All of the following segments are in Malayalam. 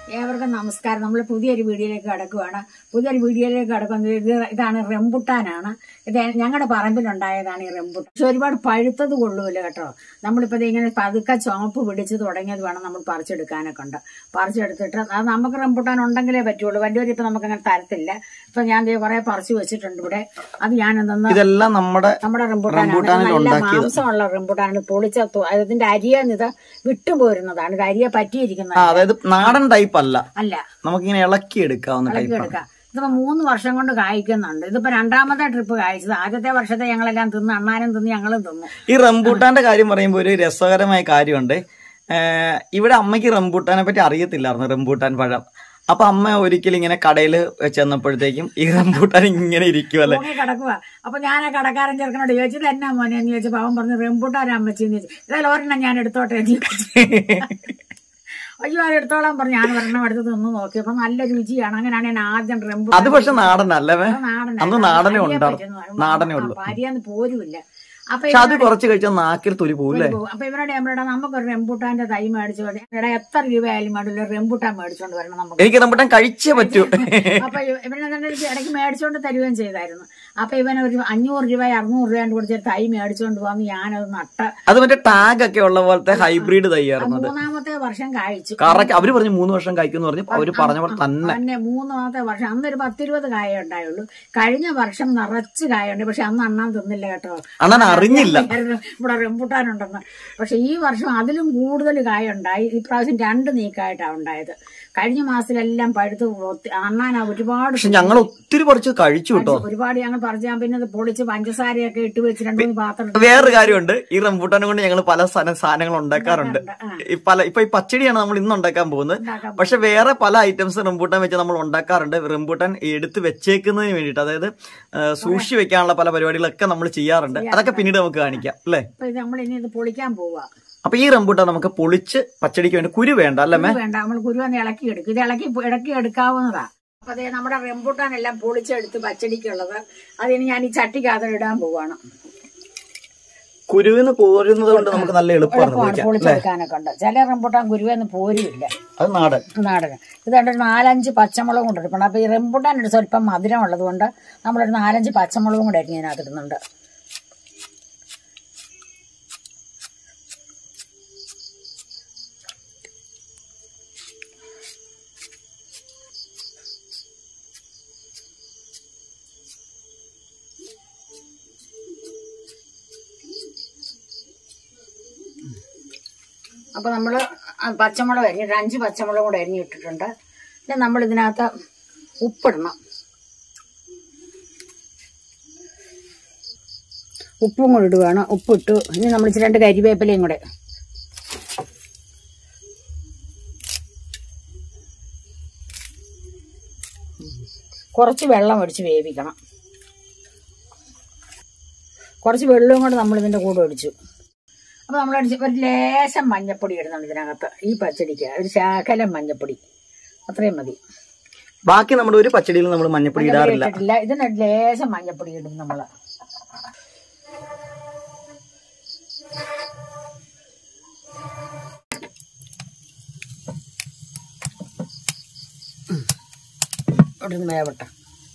ഏവർക്കും നമസ്കാരം നമ്മൾ പുതിയൊരു വീഡിയോയിലേക്ക് കടക്കുവാണ് പുതിയൊരു വീഡിയോയിലേക്ക് കടക്കുന്നത് ഇത് ഇതാണ് റെമ്പുട്ടാനാണ് ഇത് ഞങ്ങളുടെ പറമ്പിലുണ്ടായതാണ് ഈ റെമ്പുട്ടാൻ പക്ഷെ ഒരുപാട് പഴുത്തത് കൊള്ളൂല കേട്ടോ നമ്മളിപ്പോൾ ഇത് ഇങ്ങനെ പതുക്കെ ചുവപ്പ് പിടിച്ച് തുടങ്ങിയത് വേണം നമ്മൾ പറിച്ചെടുക്കാനൊക്കെ ഉണ്ട് പറിച്ചെടുത്തിട്ട് അത് നമുക്ക് റെമ്പുട്ടാൻ ഉണ്ടെങ്കിലേ പറ്റുള്ളൂ വലിയവരിപ്പോൾ നമുക്ക് അങ്ങനെ തരത്തില്ല ഇപ്പൊ ഞാൻ ദേ കുറെ പറിച്ചു വെച്ചിട്ടുണ്ട് ഇവിടെ അത് ഞാൻ എന്തെന്ന് ഇതെല്ലാം നമ്മുടെ നമ്മുടെ റംബുട്ടാനാണ് റംബുട്ടാനിൽ നല്ല ഉണ്ടാക്കിയത്. മാംസമുള്ള റംബുട്ടാനാണ് പൊളിച്ച തു- അതിന്റെ അരിയെന്ന് ഇത് വിട്ടുപോരുന്നതാണ് ഇത് അരിയെ ആ പറ്റിയിരിക്കുന്നത് അതായത് നാടൻ ടൈപ്പ് അല്ല അല്ല നമുക്കിങ്ങനെ ഇളക്കി എടുക്കാവുന്ന ഇളക്കി ടൈപ്പാണ് എടുക്കാം ഇതിപ്പോ മൂന്ന് വർഷം കൊണ്ട് കായ്ക്കുന്നുണ്ട് ഇതിപ്പോ രണ്ടാമത്തെ ട്രിപ്പ് കായ്ച്ചത് ആദ്യത്തെ വർഷത്തെ ഞങ്ങളെല്ലാം തിന്ന് അണ്ണാനും തിന്ന് ഞങ്ങളും തിന്നു ഈ റംബൂട്ടാന്റെ കാര്യം പറയുമ്പോൾ ഒരു രസകരമായ കാര്യമുണ്ട് ഏഹ് ഇവിടെ അമ്മയ്ക്ക് റംബൂട്ടാനെ പറ്റി അറിയത്തില്ലായിരുന്നു റംബൂട്ടാൻ പഴം അപ്പൊ അമ്മ ഒരിക്കലും ഇങ്ങനെ കടയിൽ ചെന്നപ്പോഴത്തേക്കും ഈ റംബൂട്ടാൻ ഇങ്ങനെ ഇരിക്കുമല്ലേ തൂങ്ങി കിടക്കുക അപ്പൊ ഞാൻ ആ കടക്കാരൻ ചെറുക്കനോട് ചോദിച്ചു "ഇത് എന്നാ മോനെ എന്ന് ചോദിച്ചപ്പോ അവൻ പറഞ്ഞു റെമ്പൂട്ടാൻ അമ്മച്ചിന്ന് ചോദിച്ചു ഇതായാലും ഒരെണ്ണം ഞാൻ എടുത്തോട്ടെ എന്ന് ചോദിച്ചു അയ്യോ അത് എടുത്തോളാൻ പറഞ്ഞു ഞാൻ ഒരെണ്ണം എടുത്ത് തിന്ന് നോക്കിയപ്പോ നല്ല രുചിയാണ് അങ്ങനെയാണ് ഞാൻ ആദ്യം റെമ്പൂട്ടാൻ അത് പക്ഷെ നാടനല്ലേ അത് നാടനാ. അന്ന് നാടനേ ഭാര്യയെ ഉണ്ടായിരുന്നു പറ്റുന്നു. നാടനേ ഉള്ളൂ ആ, ഭാര്യന്ന് പോരുമില്ല അപ്പൊ പക്ഷെ അത് കുറച്ച് കഴിച്ചാൽ നാക്കിൽ തൊലി പോകൂല്ലേ പോകും. അപ്പൊ ഇവരുടെ നമ്മുടെ നമുക്കൊരു റെമ്പൂട്ടാന്റെ തൈ മേടിച്ചു ഇവിടെ എത്ര രൂപയായാലും വേണ്ടില്ല റെമ്പൂട്ടാൻ മേടിച്ചോണ്ട് വരണം നമുക്ക് എനിക്ക് റംബൂട്ടാൻ കഴിച്ചേ പറ്റൂ അപ്പൊ ഇവനെ തന്നെ എനിക്ക് ഇടയ്ക്ക് മേടിച്ചോണ്ട് തരുകയും ചെയ്തായിരുന്നു അപ്പൊ ഇവൻ ഒരു അഞ്ഞൂറ് രൂപ അറുന്നൂറ് രൂപ കൊടുത്ത് ഒരു തൈ മേടിച്ചോണ്ട് വന്ന് ഞാനത് നട്ട അത് മറ്റേ ടാഗ് ഒക്കെ ഉള്ള പോലത്തെ ഹൈബ്രിഡ് തൈയായിരുന്നു അത് മൂന്നാമത്തെ വർഷം കഴിച്ചു കറക്റ്റ് അവര് പറഞ്ഞു മൂന്ന് വർഷം കഴിക്കുന്നു പറഞ്ഞു അവര് പറഞ്ഞ പോലെ തന്നെ തന്നെ മൂന്നാമത്തെ വർഷം അന്നൊരു പത്തിരുപത് കായ ഉണ്ടായുള്ളൂ കഴിഞ്ഞ വർഷം നിറച്ച് കായുണ്ട് പക്ഷെ അന്ന് അണ്ണാൻ തിന്നില്ല കേട്ടോ അണ്ണൻ അറിഞ്ഞില്ല ഇവിടെ റെമ്പൂട്ടാനുണ്ടെന്ന് പക്ഷെ ഈ വർഷം അതിലും കൂടുതൽ കായ ഉണ്ടായി ഇപ്രാവശ്യം രണ്ട് നീക്കായിട്ടാണ് ഉണ്ടായത് കഴിഞ്ഞ മാസത്തിലെല്ലാം പഴുത്ത് ഒത്തി- അണ്ണാൻ ഒരുപാട് പക്ഷെ ഞങ്ങൾ ഒത്തിരി കുറച്ച് കഴിച്ചു കേട്ടോ ഒരുപാട് ഞങ്ങൾ പറിച്ചാൽ പിന്നെ അത് പൊളിച്ച് പഞ്ചസാരയൊക്കെ ഇട്ട് വെച്ച് രണ്ടു മൂന്ന് പാത്രം ഇട്ട് വേറൊരു കാര്യമുണ്ട് ഈ റംബൂട്ടാനെ കൊണ്ട് ഞങ്ങൾ പല സാധന- സാധനങ്ങൾ ഉണ്ടാക്കാറുണ്ട് ആ. ഈ പല ഇപ്പൊ ഈ പച്ചടിയാണ് നമ്മൾ ഇന്ന് ഉണ്ടാക്കാൻ പോകുന്നത് ഉണ്ടാക്കാൻ പക്ഷെ വേറെ പല ഐറ്റംസ് റംബൂട്ടാൻ വെച്ച് നമ്മൾ ഉണ്ടാക്കാറുണ്ട് റംബൂട്ടാൻ എടുത്ത് വെച്ചേക്കുന്നതിന് വേണ്ടിയിട്ട് അതായത് ആ, സൂക്ഷിച്ച് വെക്കാനുള്ള പല പരിപാടികളൊക്കെ നമ്മൾ ചെയ്യാറുണ്ട് അതൊക്കെ പിന്നീട് നമുക്ക് കാണിക്കാം അല്ലേ ഇപ്പൊ ഇത് നമ്മൾ ഇനി ഇത് പൊളിക്കാൻ പോവാ അപ്പൊ ഈ റംബൂട്ടാൻ നമുക്ക് പൊളിച്ച് പച്ചടിക്ക് വേണ്ടി കുരു വേണ്ട അല്ലേ മേ ഇത് വേണ്ട നമ്മൾ കുരുവന്ന് ഇളക്കി എടുക്കും ഇത് ഇളക്കി ഇടക്കി എടുക്കാവുന്നതാ അപ്പൊ അതേ നമ്മുടെ റെമ്പൂട്ടാൻ എല്ലാം പൊളിച്ചെടുത്ത് പച്ചടിക്കുള്ളത് അതിന് ഞാൻ ഈ ചട്ടിക്കകത്ത് ഇടാൻ പോവാണ് കുരുവിന്ന് പോരുന്നത് കൊണ്ട് നമുക്ക് നല്ല എളുപ്പമാണ് എളുപ്പമാണ് പൊളിക്കാൻ അല്ലേ പൊളിച്ചെടുക്കാനൊക്കെ ഉണ്ട് ചില റെമ്പൂട്ടാൻ കുരുവെന്ന് പോരുമില്ല അത് നാടൻ നാടന് ഇത് കണ്ടൊരു നാലഞ്ച് പച്ചമുളകും കൊണ്ട് എടുക്കണം അപ്പൊ ഈ റെമ്പൂട്ടാൻ ഒരു സ്വല്പം മധുരം ഉള്ളത് കൊണ്ട് നമ്മളൊരു നാലഞ്ച് പച്ചമുളകും കൂടെ അരിഞ്ഞ് ഇതിനകത്ത് ഇടുന്നുണ്ട് അപ്പൊ നമ്മള് ആ പച്ചമുളക് അരിഞ്ഞ് ഒരു അഞ്ച് പച്ചമുളക് കൂടെ അരിഞ്ഞിട്ടിട്ടുണ്ട് പിന്നെ നമ്മൾ ഇതിനകത്ത് ഉപ്പിടണം ഉപ്പും കൂടെ ഇടുകയാണ് ഉപ്പിട്ടു ഇനി നമ്മൾ ഇച്ചിരി രണ്ട് കരിവേപ്പിലയും കൂടെ കുറച്ച് വെള്ളം ഒഴിച്ച് വേവിക്കണം കുറച്ച് വെള്ളവും കൂടെ നമ്മൾ ഇതിന്റെ കൂടെ ഒഴിച്ചു അപ്പൊ നമ്മൾ ഒരു ലേശം മഞ്ഞപ്പൊടി ഇടുന്നുണ്ട് ഇതിനകത്ത് ഈ പച്ചടിക്ക് ഒരു ശാകലം മഞ്ഞപ്പൊടി അത്രയും മതി ബാക്കി നമ്മുടെ ഒരു പച്ചടിയിൽ നമ്മൾ മഞ്ഞപ്പൊടി ഇടാറില്ല ഇട്ടിട്ടില്ല ഇതിന് ഒരു ലേശം മഞ്ഞപ്പൊടി ഇടും നമ്മള് ഇവിടുന്ന് വേവട്ടെ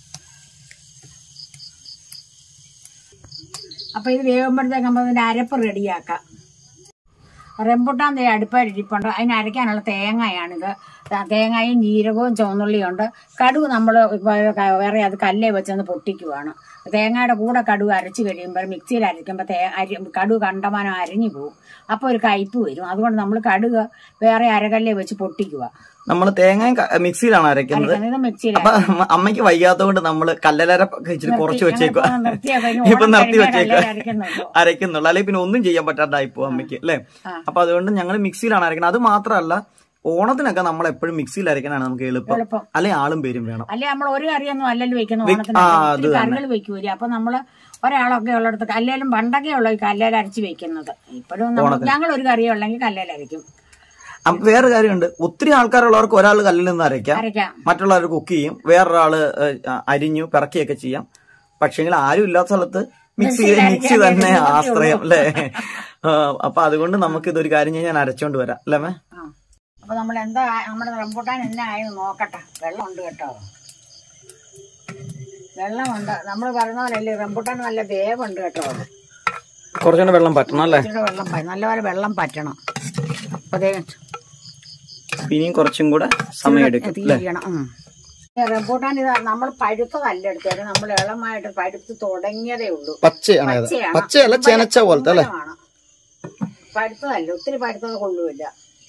അപ്പൊ ഇത് വേകുമ്പോഴത്തേക്ക് നമ്മൾ ഇതിന്റെ അരപ്പ് റെഡിയാക്കാം റെമ്പുട്ടാൻ തേ അടുപ്പായിട്ടിരിപ്പുണ്ട് അതിന് അരയ്ക്കാനുള്ള തേങ്ങയാണിത് ത- തേങ്ങയും ജീരകവും ചുവന്നുള്ളിയും ഉണ്ട് കടുക് നമ്മൾ വേറെ അത് കല്ലേ വെച്ചൊന്ന് പൊട്ടിക്കുവാണ് തേങ്ങയുടെ കൂടെ കടുക് അരച്ച് കഴിയുമ്പോൾ മിക്സിയിൽ അരയ്ക്കുമ്പോൾ തേ അരി കടുക് കണ്ടമാനം അരിഞ്ഞു പോകും അപ്പോൾ ഒരു കയ്പ് വരും അതുകൊണ്ട് നമ്മൾ കടുക് വേറെ അരകല്ലേ വെച്ച് പൊട്ടിക്കുക നമ്മൾ തേങ്ങ മിക്സിയിലാണ് അരയ്ക്കുന്നത് ഇത് മിക്സിയിൽ അപ്പൊ അമ്മ- അമ്മയ്ക്ക് വയ്യാത്തതുകൊണ്ട് നമ്മള് കല്ലലര ഒക്കെ കുറച്ച് വെച്ചേക്കുക ഇപ്പൊ നിർത്തിയൊക്കെ ഇനി ഇപ്പൊ ഓണം നിർത്തി കഴിഞ്ഞാൽ വെച്ചേക്കുക കല്ലേൽ അരയ്ക്കുന്നുള്ളൂ. അരയ്ക്കുന്നുള്ളൂ അല്ലെങ്കിൽ പിന്നെ ഒന്നും ചെയ്യാൻ പറ്റാണ്ടായി പോകും അമ്മയ്ക്ക് അല്ലേ അപ്പൊ അതുകൊണ്ട് ഞങ്ങൾ മിക്സിയിലാണ് അരയ്ക്കുന്നത് അത് മാത്രമല്ല ഓണത്തിനൊക്കെ നമ്മൾ എപ്പോഴും മിക്സിയിൽ അരയ്ക്കാനാണ് നമുക്ക് എളുപ്പം എളുപ്പം. അല്ലെങ്കിൽ ആളും പേരും വേണം അല്ലെ നമ്മൾ ഒരു കറിയൊന്നും അല്ലല്ലോ വെക്കുന്ന ആ, ഓണത്തിന് അത് ഒത്തിരി കറികൾ വെക്കൂല അപ്പൊ നമ്മള് ഒരാളൊക്കെ ഉള്ളിടത്ത് കല്ലേലും പണ്ടൊക്കെ ഉള്ളു ഈ കല്ലേൽ അരച്ച് വെക്കുന്നത് ഇപ്പോഴും ഞങ്ങൾ ഒരു കറിയോ ഉള്ളെങ്കിൽ കല്ലേൽ അരയ്ക്കും അപ്പൊ വേറെ കാര്യമുണ്ട് ഒത്തിരി ആൾക്കാരുള്ളവർക്ക് ഒരാൾ കല്ലിൽ നിന്ന് അരയ്ക്കാം അരയ്ക്കാം മറ്റുള്ളവർ കുക്ക് ചെയ്യും വേറൊരാള് ഏഹ്, അരിഞ്ഞു പിറക്കിയൊക്കെ ചെയ്യാം പക്ഷെങ്കിൽ ആരും ഇല്ലാത്ത സ്ഥലത്ത് മിക്സി മിക്സി തന്നെ ആശ്രയം അല്ലേ ആ, അപ്പൊ അതുകൊണ്ട് നമുക്ക് ഇതൊരു കാര്യം ചെയ്യാൻ ഞാൻ അരച്ചോണ്ട് വരാം അല്ലേ മേ ആ അപ്പൊ നമ്മൾ എന്താ നമ്മുടെ റംബൂട്ടാൻ എന്നാ ആയെന്ന് നോക്കട്ടെ വെള്ളമുണ്ട് കേട്ടോ വെള്ളമുണ്ട് നമ്മൾ പറഞ്ഞ പോലെയല്ലേ റംബൂട്ടാൻ നല്ല വേവുണ്ട് കേട്ടോ കുറച്ചുകൂടെ വെള്ളം പറ്റണം അല്ലേ ഇച്ചിരി വെള്ളം പ- നല്ലപോലെ വെള്ളം പറ്റണം അപ്പൊ ദേ ഇനിയും കുറച്ചും കൂടെ സമയം എടുക്കും അല്ലേ തീരണം ഉം. ഈ റംബൂട്ടാൻ ഇത് നമ്മൾ പഴുത്തതല്ല എടുത്തത് നമ്മൾ ഇളമായിട്ട് പഴുത്ത് തുടങ്ങിയതേ ഉള്ളൂ പച്ചയാണ് അത് പച്ചയാണ്. പച്ചയല്ല ചെനച്ച പോലത്തെ അല്ലേ ആണ്. പഴുത്തതല്ല ഒത്തിരി പഴുത്തത് കൊള്ളുമില്ല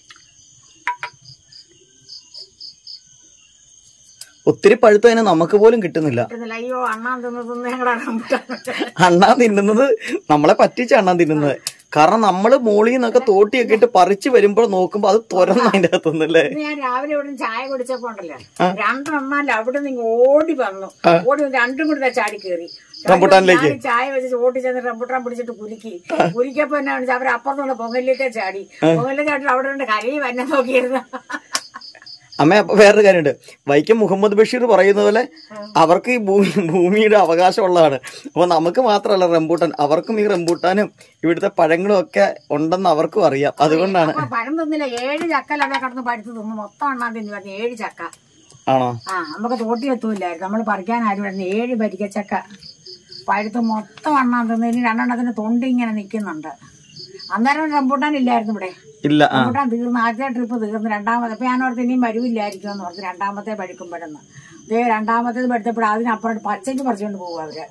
ഒത്തിരി പഴുത്തതിന് നമുക്ക് പോലും കിട്ടുന്നില്ല കിട്ടുന്നില്ല അയ്യോ അണ്ണാൻ തിന്ന് തിന്ന് ഞങ്ങളുടെ റംബൂട്ടാൻ അണ്ണാൻ തിന്നുന്നത് നമ്മളെ പറ്റിച്ച അണ്ണാൻ തിന്നുന്നത് കാരണം നമ്മള് മോളിൽ നിന്നൊക്കെ തോട്ടിയൊക്കെ ഇട്ട് പറിച്ചു വരുമ്പോൾ നോക്കുമ്പോ അത് തുറന്ന് അതിന്റെ അകത്തുനിന്നല്ലേ ഇന്ന് ഞാൻ രാവിലെ ഇവിടെ ചായ കുടിച്ചപ്പോ ഉണ്ടല്ലോ രണ്ടെണ്ണല്ല അവിടെ നിന്ന് ഓടി വന്നു ഓടി വന്ന് രണ്ടും കൂടി ദാ ചാടി കയറി റംബൂട്ടാനിലേക്ക്? ഞാൻ ചായ വെച്ച് ഓടി ചെന്ന് റംബുട്ടാൻ പിടിച്ചിട്ട് കുലുക്കി കുലിക്കപ്പോ എന്നാ വെച്ചാൽ അവർ അപ്പുറത്തുള്ള പൊങ്ങലിലേക്ക് ചാടി പൊങ്ങലിൽ ചാടി അവിടെ ഉണ്ട് കരയിൽ വന്നെ നോക്കിയിരുന്നു അമ്മ അപ്പൊ വേറൊരു കാര്യമുണ്ട് വൈക്കം മുഹമ്മദ് ബഷീർ പറയുന്ന പോലെ അവർക്ക് ഈ ഭൂമി ഭൂമിയുടെ അവകാശമുള്ളതാണ് അപ്പൊ നമുക്ക് മാത്രമല്ല റംബൂട്ടാൻ അവർക്കും ഈ റംബൂട്ടാനും ഇവിടുത്തെ പഴങ്ങളും ഒക്കെ ഉണ്ടെന്ന് അവർക്കും അറിയാം അതുകൊണ്ടാണ് അപ്പൊ പഴം തിന്നില്ല ഏഴ് ചക്കൽ അവിടെ കിടന്ന് പഴുത്ത് തിന്നു മൊത്തം എണ്ണാൻ തിന്നു പറഞ്ഞു ഏഴ് ചക്ക ആണോ ആ നമുക്ക് തോട്ടി എത്തൂല്ലായിരുന്നു നമ്മൾ പറിക്കാൻ ആരും വരുന്നു ഏഴ് പരിക്കച്ചക്ക പഴുത്ത് മൊത്തം എണ്ണാൻ തിന്നു ഇനി രണ്ടെണ്ണത്തിന് തൊണ്ട് ഇങ്ങനെ നിൽക്കുന്നുണ്ട് അന്നേരം റംബൂട്ടാൻ ഇല്ലായിരുന്നു ഇവിടെ ഇല്ല ആ റംബൂട്ടാൻ തീർന്നു ആദ്യത്തെ ട്രിപ്പ് തീർന്നു രണ്ടാമത് അപ്പൊ ഞാൻ ഓർത്ത് ഇനിയും വരവില്ലായിരിക്കും എന്ന് ഓർത്ത് രണ്ടാമത്തെ പഠിക്കുമ്പോഴെന്ന് ദേ രണ്ടാമത്തേത് പഠിത്തപ്പോൾ അതിനപ്പുറം പച്ചയ്ക്ക് പറിച്ചുകൊണ്ട് പോകും അവര്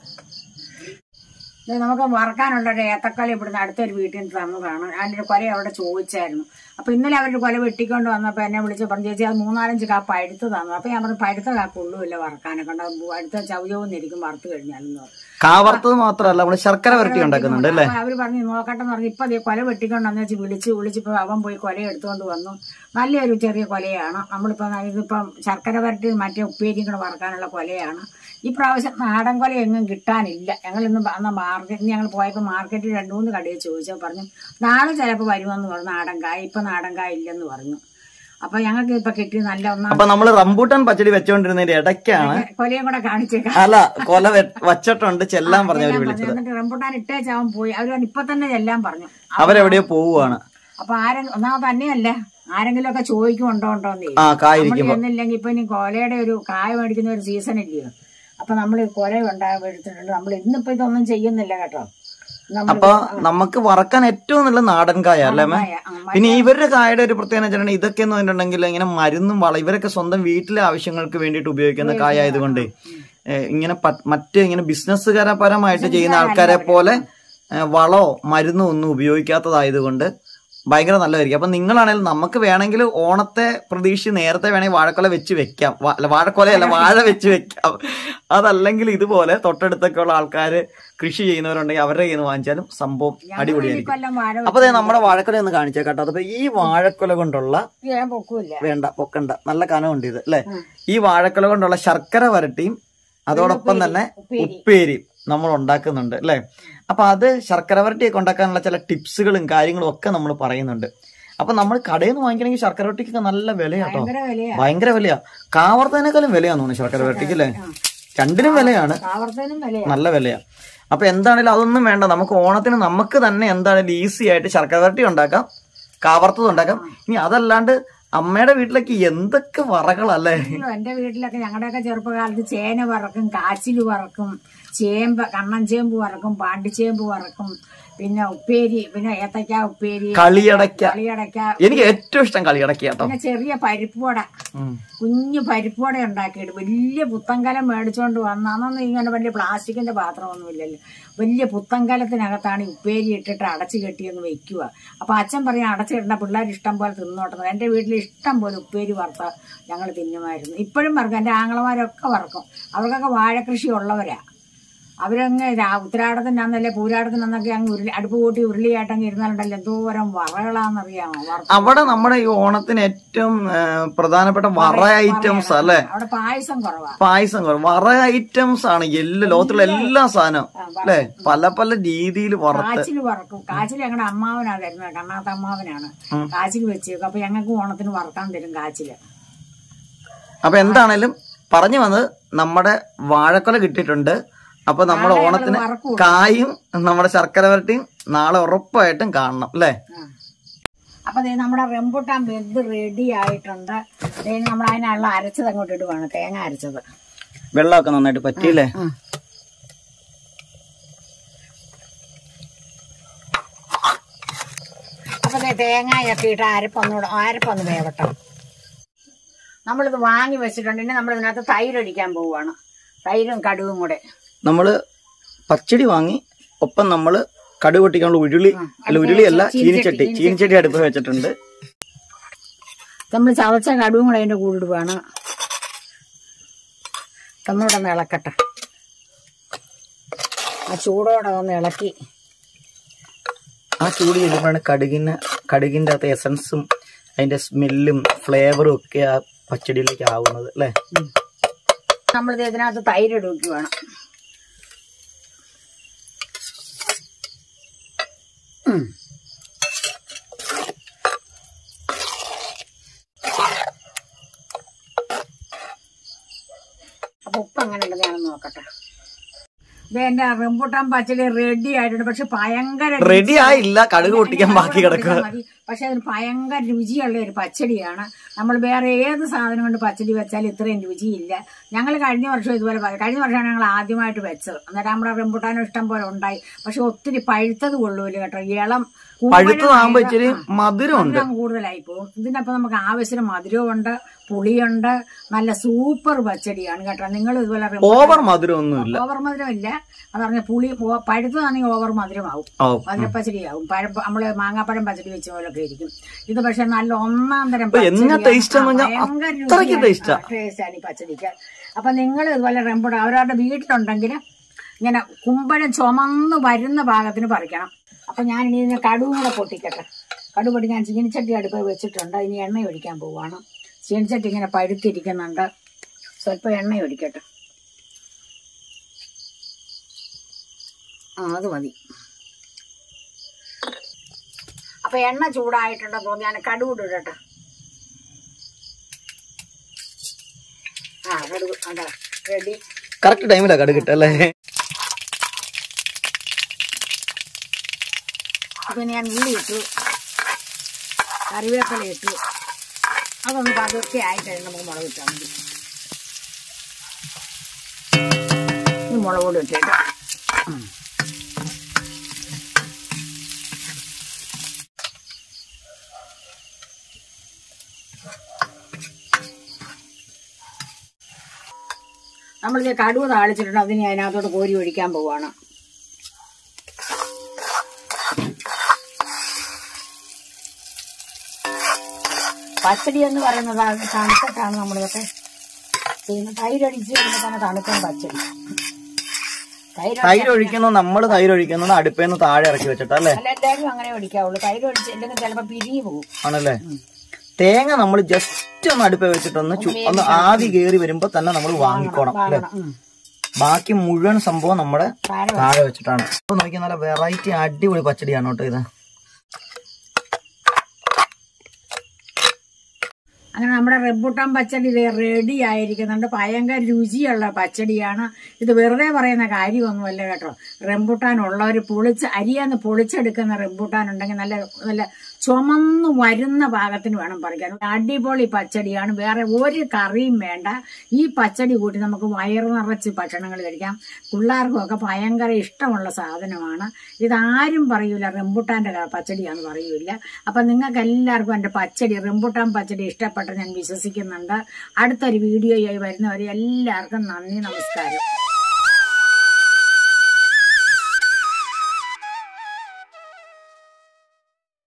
ദേ നമുക്ക് വറക്കാനുള്ള ഒരു ഏത്തക്കൊല ഇവിടുന്ന് അടുത്തൊരു വീട്ടിൽ നിന്ന് തന്നതാണ് അതിൻ്റെ കൊല അവിടെ ചോദിച്ചായിരുന്നു അപ്പൊ ഇന്നലെ അവരുടെ കൊല വെട്ടിക്കൊണ്ട് വന്നപ്പോ എന്നെ വിളിച്ച് പറഞ്ഞു ചേച്ചി അത് മൂന്നാലഞ്ച് കാപ്പ് പഴുത്ത് തന്നു അപ്പൊ ഞാൻ പറഞ്ഞു പഴുത്ത കാപ്പ് ഉള്ളുമില്ല വറക്കാനൊക്കെ ഉണ്ട് അടുത്ത ചൗചവും വറുത്ത് കഴിഞ്ഞാലെന്ന് പറഞ്ഞു കാവർത്തത് മാത്രമല്ല നമ്മള് ശർക്കര വരട്ടി ഉണ്ടാക്കുന്നുണ്ട് അല്ലേ അപ്പൊ അവര് പറഞ്ഞു നോക്കട്ടെ എന്ന് പറഞ്ഞു ഇപ്പൊ ദേ കൊല വെട്ടിക്കൊണ്ടെന്ന് വെച്ച് വിളിച്ച് വിളിച്ചിപ്പോ അവൻ പോയി കൊല എടുത്തുകൊണ്ട് വന്നു നല്ലൊരു ചെറിയ കൊലയാണ് നമ്മളിപ്പോ ഇതിപ്പം ശർക്കര വരട്ടി മറ്റേ ഉപ്പേരിയും കൂടെ വറക്കാനുള്ള കൊലയാണ് ഈ പ്രാവശ്യം നാടൻ കൊല എങ്ങും കിട്ടാനില്ല ഞങ്ങൾ ഇന്ന് അന്ന് മാർക്കറ്റിൽ ഞങ്ങൾ പോയപ്പോൾ മാർക്കറ്റിൽ രണ്ടു മൂന്ന് കടയിൽ ചോദിച്ചപ്പോൾ പറഞ്ഞു നാളെ ചിലപ്പോൾ വരുമെന്ന് പറഞ്ഞു നാടൻ കായ ഇപ്പൊ നാടൻ കായ ഇല്ലെന്ന് പറഞ്ഞു അപ്പൊ ഞങ്ങൾക്ക് ഇപ്പൊ കിട്ടി നല്ല ഒന്നാം അപ്പൊ നമ്മള് റംബൂട്ടാൻ പച്ചടി വെച്ചോണ്ടിരുന്നതിന്റെ ഇടയ്ക്കാണ് കൊലയും കൂടെ കാണിച്ചേക്കാം അല്ല കൊല വെ- വച്ചിട്ടുണ്ട് ചെല്ലാൻ പറഞ്ഞവര് എല്ലാം വിളിച്ചത് പറഞ്ഞു. എന്നിട്ട് റംബുട്ടാൻ ഇട്ടേച്ച് അവൻ പോയി അവര് പറഞ്ഞു, ഇപ്പൊ തന്നെ എല്ലാം പറഞ്ഞു അവരെവിടെയോ പോവുകയാണ് അപ്പൊ ആരെ ഒന്നാമത് തന്നെയല്ല ആരെങ്കിലും ഒക്കെ ചോദിക്കും ഉണ്ടോ ഉണ്ടോന്ന് ആ നമ്മൾ കായിരിക്കുമ്പോ ചെന്നില്ലെങ്കിൽ ഇപ്പൊ ഇനി കൊലയുടെ ഒരു കായ മേടിക്കുന്ന ഒരു സീസൺ ഇല്ലയോ അപ്പൊ നമ്മൾ കൊല ഉണ്ടാകാൻ എടുത്തിട്ടുണ്ട് നമ്മൾ ഇന്നിപ്പോ ഇതൊന്നും ചെയ്യുന്നില്ല കേട്ടോ നമ്മൾ അപ്പൊ നമുക്ക് വറക്കാൻ ഏറ്റവും നല്ല നാടൻ കായ അല്ലേ മേ കായ, ആ, മ- പിന്നെ ഇവരുടെ കായയുടെ ഒരു പ്രത്യേകത വെച്ചിട്ടുണ്ടെങ്കിൽ ഇതൊക്കെ എന്ന് പറഞ്ഞിട്ടുണ്ടെങ്കിൽ ഇങ്ങനെ മരുന്നും വള ഇവരൊക്കെ സ്വന്തം വീട്ടിലെ ആവശ്യങ്ങൾക്ക് വേണ്ടിയിട്ട് ഉപയോഗിക്കുന്ന കായ ആയതുകൊണ്ട് ഏഹ്, ഇങ്ങനെ പ- മറ്റ് ഇങ്ങനെ ബിസിനസ്സുകാരപരമായിട്ട് ചെയ്യുന്ന ആൾക്കാരെ പോലെ ഏഹ്, വളോ മരുന്നോ ഒന്നും ഉപയോഗിക്കാത്തതായതുകൊണ്ട് ഭയങ്കര നല്ലതായിരിക്കും അപ്പൊ നിങ്ങളാണെങ്കിലും നമുക്ക് വേണമെങ്കിൽ ഓണത്തെ പ്രതീക്ഷിച്ച് നേരത്തെ വേണമെങ്കിൽ വാഴക്കൊല വെച്ച് വെക്കാം വാ- അല്ല വാഴക്കൊലയല്ല വാഴ വെച്ച് വെക്കാം അതല്ലെങ്കിൽ ഇതുപോലെ തൊട്ടടുത്തൊക്കെ ഉള്ള ആൾക്കാര് കൃഷി ചെയ്യുന്നവരുണ്ടെങ്കിൽ അവരുടെ കയ്യിൽ നിന്ന് വാങ്ങിച്ചാലും സംഭവം ഈ അടിപൊളിയായിരിക്കും കൊല്ലം വാഴ അപ്പൊ ദേ നമ്മുടെ വാഴക്കൊല ഒന്ന് കാണിച്ചേ കേട്ടോ അപ്പൊ ഈ വാഴക്കൊല കൊണ്ടുള്ള വെച്ച് ഞാൻ പൊക്കൂല വേണ്ട പൊക്കണ്ട നല്ല കനമുണ്ട് ഇത് അല്ലെ ഈ വാഴക്കൊല കൊണ്ടുള്ള ശർക്കര വരട്ടിയും അതോടൊപ്പം തന്നെ ഉപ്പേരിയും നമ്മൾ ഉണ്ടാക്കുന്നുണ്ട് അല്ലെ അപ്പൊ അത് ശർക്കര വരട്ടിയൊക്കെ ഉണ്ടാക്കാനുള്ള ചില ടിപ്സുകളും കാര്യങ്ങളും ഒക്കെ നമ്മൾ പറയുന്നുണ്ട് അപ്പൊ നമ്മൾ കടയിൽ നിന്ന് വാങ്ങിക്കണമെങ്കിൽ ശർക്കര വരട്ടിക്കൊക്കെ നല്ല വിലയാട്ടോ ഭയങ്കര വിലയാ ഭയങ്കര വിലയാ കാവർത്തതിനേക്കാളും വിലയാന്ന് തോന്നുന്നു ശർക്കര വരട്ടിക്ക് അല്ലേ രണ്ടിനും വിലയാണ് ആവർത്തനം വിലയാ നല്ല വിലയാ അപ്പൊ എന്താണേലും അതൊന്നും വേണ്ട നമുക്ക് ഓണത്തിന് നമുക്ക് തന്നെ എന്താണേലും ഈസി ആയിട്ട് ശർക്കര വരട്ടി ഉണ്ടാക്കാം കാവർത്തത് ഉണ്ടാക്കാം ഇനി അതല്ലാണ്ട് അമ്മയുടെ വീട്ടിലേക്ക് എന്തൊക്കെ വറകളല്ലേ അയ്യോ, എന്റെ വീട്ടിലൊക്കെ ഞങ്ങളുടെയൊക്കെ ചെറുപ്പകാലത്ത് ചേന വറക്കും കാച്ചില് വറക്കും ചേമ്പ് കണ്ണൻ ചേമ്പ് വറക്കും പാണ്ടിച്ചേമ്പ് വറക്കും പിന്നെ ഉപ്പേരി പിന്നെ ഏത്തക്ക ഉപ്പേരി കളിയടയ്ക്ക കളിയടയ്ക്ക എനിക്ക് ഏറ്റവും ഇഷ്ടം കളിയടക്ക കേട്ടോ പിന്നെ ചെറിയ പരിപ്പുവട ഉം. കുഞ്ഞു പരിപ്പുവട ഉണ്ടാക്കിയിട്ട് വലിയ പുത്തങ്കലം മേടിച്ചോണ്ട് വന്ന അന്നൊന്നും ഇങ്ങനെ വലിയ പ്ലാസ്റ്റിക്കിന്റെ പാത്രമൊന്നും ഇല്ലല്ലോ വലിയ പുത്തങ്കലത്തിനകത്താണ് ഈ ഉപ്പേരി ഇട്ടിട്ട് അടച്ചു കെട്ടിയെന്ന് വെക്കുക അപ്പൊ അച്ഛൻ പറയാം അടച്ചിടേണ്ട പിള്ളേർ ഇഷ്ടം പോലെ തിന്നോട്ടെ എന്റെ വീട്ടിൽ ഇഷ്ടം പോലെ ഉപ്പേരി വറുത്ത ഞങ്ങൾ തിന്നുമായിരുന്നു ഇപ്പോഴും വറക്കും എന്റെ ആങ്ങളമാരൊക്കെ വറക്കും അവർക്കൊക്കെ വാഴക്കൃഷി ഉള്ളവരാ അവരങ്ങ് രാ- ഉത്തരാടത്തിനന്നല്ലേ പൂരാടത്തിനന്നൊക്കെ അങ്ങ് ഉരുളി അടുപ്പ് കൂട്ടി ഉരുളിയായിട്ടങ്ങ് ഇരുന്നാലുണ്ടല്ലോ എന്തോരം വറകളാന്നറിയാമോ വറുത്ത അവിടെ നമ്മുടെ ഈ ഓണത്തിന് ഏറ്റവും ആ, പ്രധാനപ്പെട്ട വറ ഐറ്റംസ് അല്ലെ അവിടെ പായസം കുറവാ പായസം കുറവ്. വറ ഐറ്റംസ് ആണ് എല്ലാ ലോകത്തിലുള്ള എല്ലാ സാധനവും അല്ലെ പല പല രീതിയിൽ വറുത്ത് കാച്ചിൽ വറക്കും കാച്ചിൽ ഞങ്ങളുടെ അമ്മാവനാ തരുന്നത് കണ്ണാത്ത അമ്മാവനാണ് കാച്ചിൽ വെച്ചേക്കും അപ്പൊ ഞങ്ങൾക്ക് ഓണത്തിന് വറക്കാൻ തരും കാച്ചില് അപ്പൊ എന്താണേലും പറഞ്ഞു വന്നത് നമ്മുടെ വാഴക്കൊല കിട്ടിയിട്ടുണ്ട് അപ്പൊ നമ്മുടെ നാളെ ഓണത്തിന് ഞങ്ങള് വറക്കും. കായും നമ്മുടെ ശർക്കര വരട്ടിയും നാളെ ഉറപ്പായിട്ടും കാണണം അല്ലേ അപ്പൊ ദേ നമ്മുടെ റെമ്പുട്ടാൻ വെന്ത് റെഡി ആയിട്ടുണ്ട് ദേ നമ്മൾ അതിനുള്ള അരച്ചത് അങ്ങോട്ട് ഇടുവാണ് തേങ്ങ അരച്ചത് വെള്ളമൊക്കെ നന്നായിട്ട് പറ്റിയില്ലേ അപ്പൊ ദേ തേങ്ങയൊക്കെ ഇട്ട് അരപ്പൊന്നൂടെ അരപ്പൊന്ന് വേവട്ടെ നമ്മളിത് വാങ്ങി വെച്ചിട്ടുണ്ട് ഇനി നമ്മൾ ഇതിനകത്ത് തൈര് ഒഴിക്കാൻ പോവുകയാണ് തൈരും കടുവും കൂടെ നമ്മള് പച്ചടി വാങ്ങി ഒപ്പം നമ്മള് കടുക് പൊട്ടിക്കാനുള്ള ഉരുളി അല്ല ഉരുളി അല്ല ചീനിച്ചട്ടി ചീനിച്ചട്ടി അടുപ്പ് വെച്ചിട്ടുണ്ട് നമ്മൾ ചതച്ച കടുവും കൂടെ അതിന്റെ കൂടെ ഇടുവാണ് നമ്മളിവിടെ ഒന്ന് ഇളക്കട്ടെ ആ ചൂടോടെ ഒന്ന് ഇളക്കി ആ ചൂട് ചെല്ലുമ്പോഴാണ് കടുകിന് കടുകിന്റെ അകത്ത് എസൻസും അതിന്റെ സ്മെല്ലും ഫ്ലേവറും ഒക്കെ ആ പച്ചടിയിലേക്ക് ആവുന്നത് അല്ലേ നമ്മളിത് ഇതിനകത്ത് തൈര് ഇടുക വേണം ഉം. അപ്പൊ ഉപ്പ് എങ്ങനെ ഉണ്ടെന്ന് ഞാനൊന്ന് നോക്കട്ടെ ഇത് എന്റെ റംബൂട്ടാൻ പച്ചടി റെഡി ആയിട്ടുണ്ട് പക്ഷെ ഭയങ്കര റെഡി ആയില്ല കടുക് പൊട്ടിക്കാൻ ബാക്കി കിടക്കുക മതി പക്ഷെ അതിന് ഭയങ്കര രുചിയുള്ള ഒരു പച്ചടിയാണ് നമ്മൾ വേറെ ഏത് സാധനം കൊണ്ട് പച്ചടി വെച്ചാലും ഇത്രയും രുചിയില്ല ഞങ്ങൾ കഴിഞ്ഞ വർഷം ഇതുപോലെ പ- കഴിഞ്ഞ വർഷമാണ് ഞങ്ങൾ ആദ്യമായിട്ട് വെച്ചത് അന്നേരം നമ്മുടെ റംബുട്ടാനും ഇഷ്ടം പോലെ ഉണ്ടായി പക്ഷെ ഒത്തിരി പഴുത്തത് കൊള്ളൂല കേട്ടോ ഇളം പഴുത്തതാകുമ്പോ ഇച്ചിരി മധുരമുണ്ട് മധുരം കൂടുതലായി പോകും ഇതിനപ്പം നമുക്ക് ആവശ്യത്തിന് മധുരമുണ്ട് പുളിയുണ്ട് നല്ല സൂപ്പർ പച്ചടിയാണ് കേട്ടോ നിങ്ങൾ ഇതുപോലെ റംബുട്ടാൻ- ഓവർ മധുരമൊന്നുമില്ല ഓവർ മധുരം ഇല്ല അത് പറഞ്ഞ പുളി ഓ- പഴുത്തതാണെങ്കിൽ ഓവർ മധുരമാവും ഓ മധുരപ്പച്ചടിയാവും പഴം നമ്മള് മാങ്ങാപ്പഴം പച്ചടി വെച്ച പോലൊക്കെ ഇരിക്കും ഇത് പക്ഷെ നല്ല ഒന്നാം തരം ഇപ്പൊ എന്നാ taste എന്ന് പറഞ്ഞാ അത്രയ്ക്ക് taste ആ. ടേസ്റ്റാണ് ഈ പച്ചടിക്ക് അപ്പൊ നിങ്ങൾ ഇതുപോലെ റെമ്പുട അവരവരുടെ വീട്ടിലുണ്ടെങ്കിൽ ഇങ്ങനെ കുമ്പഴം ചുമന്ന് വരുന്ന ഭാഗത്തിന് പറിക്കണം അപ്പൊ ഞാൻ ഇനി ഇതിന് കടുവും കൂടെ പൊട്ടിക്കട്ടെ കടു പൊട്ടി ഞാൻ ചീനിച്ചട്ടി അടുപ്പ് വെച്ചിട്ടുണ്ട് ഇനി എണ്ണ ഒഴിക്കാൻ പോവാണ് ചീനിച്ചട്ടി ഇങ്ങനെ പഴുത്തിരിക്കുന്നുണ്ട് സ്വല്പം എണ്ണ ഒഴിക്കട്ടെ ആ അത് മതി അപ്പൊ എണ്ണ ചൂടായിട്ടുണ്ടെന്ന് തോന്നി ഞാൻ കടുക് ഇടട്ടെ ആ കടുക് അതാ റെഡി കറക്റ്റ് ടൈമിലാ കടുക് കിട്ടല്ലേ അപ്പൊ ഞാൻ ഉള്ളി ഇട്ടു കറിവേപ്പില ഇട്ടു അതൊന്ന് പതുക്കെ ആയി കഴിയുമ്പോൾ നമുക്ക് മുളക് ഇട്ടാൽ മതി ഈ മുളക് പൊടി ഇട്ടിട്ട് ഉം. നമ്മളിത് കടുവ താളിച്ചിട്ടുണ്ട് അതിന് അതിനകത്തോട്ട് കോരി ഒഴിക്കാൻ പോവാണ് പച്ചടി എന്ന് പറയുന്നത് അത് തണുത്തിട്ടാണ് നമ്മളിതൊക്കെ ചെയ്യുന്നത് തൈരടിച്ച് വരുമ്പോൾ തന്നെ തണുക്കും പച്ചടി തൈര് തൈര് ഒഴിക്കുന്നത് നമ്മൾ തൈര് ഒഴിക്കുന്നത് അടുപ്പേന്ന് താഴെ ഇറക്കി വെച്ചിട്ടല്ലേ അല്ല എന്തായാലും അങ്ങനെ ഒഴിക്കാവുള്ളൂ തൈര് ഒഴിച്ച് അല്ലെങ്കിൽ ചിലപ്പോൾ പിരിഞ്ഞു പോകും ആണല്ലേ തേങ്ങ നമ്മൾ ജസ്റ്റ് ഒന്ന് അടുപ്പേ വെച്ചിട്ടൊന്ന് ചു- ഒന്ന് ആവി കയറി വരുമ്പോ തന്നെ നമ്മൾ വാങ്ങിക്കോണം അല്ലേ വാങ്ങണം ഉം. ബാക്കി മുഴുവൻ സംഭവം നമ്മുടെ താഴെ താഴെ വെച്ചിട്ടാണ് അപ്പൊ നോക്കിയാൽ നല്ല വെറൈറ്റി അടിപൊളി പച്ചടിയാണ് കേട്ടോ ഇത് അങ്ങനെ നമ്മുടെ റെബുട്ടാൻ പച്ചടി റെഡി ആയിരിക്കുന്നുണ്ട് ഭയങ്കര രുചിയുള്ള പച്ചടിയാണ് ഇത് വെറുതെ പറയുന്ന കാര്യമൊന്നുമല്ല കേട്ടോ റെമ്പുട്ടാൻ ഉള്ളവർ പൊളിച്ച് അരിയാന്ന് പൊളിച്ചെടുക്കുന്ന റെമ്പുട്ടാൻ ഉണ്ടെങ്കിൽ നല്ല നല്ല ചുമന്ന് വരുന്ന പാകത്തിന് വേണം പറിക്കാൻ അടിപൊളി പച്ചടിയാണ് വേറെ ഒരു കറിയും വേണ്ട ഈ പച്ചടി കൂട്ടി നമുക്ക് വയറ് നിറച്ച് ഭക്ഷണങ്ങൾ കഴിക്കാം പിള്ളേർക്കും ഒക്കെ ഭയങ്കര ഇഷ്ടമുള്ള സാധനമാണ് ഇതാരും പറയൂല റെമ്പുട്ടാന്റെ ക- പച്ചടിയാന്ന് പറയൂല അപ്പൊ നിങ്ങൾക്ക് എല്ലാവർക്കും എന്റെ പച്ചടി റെമ്പുട്ടാൻ പച്ചടി ഇഷ്ടപ്പെട്ട ഞാൻ വിശ്വസിക്കുന്നുണ്ട് അടുത്തൊരു വീഡിയോയായി വരുന്നവരെ എല്ലാവർക്കും നന്ദി നമസ്കാരം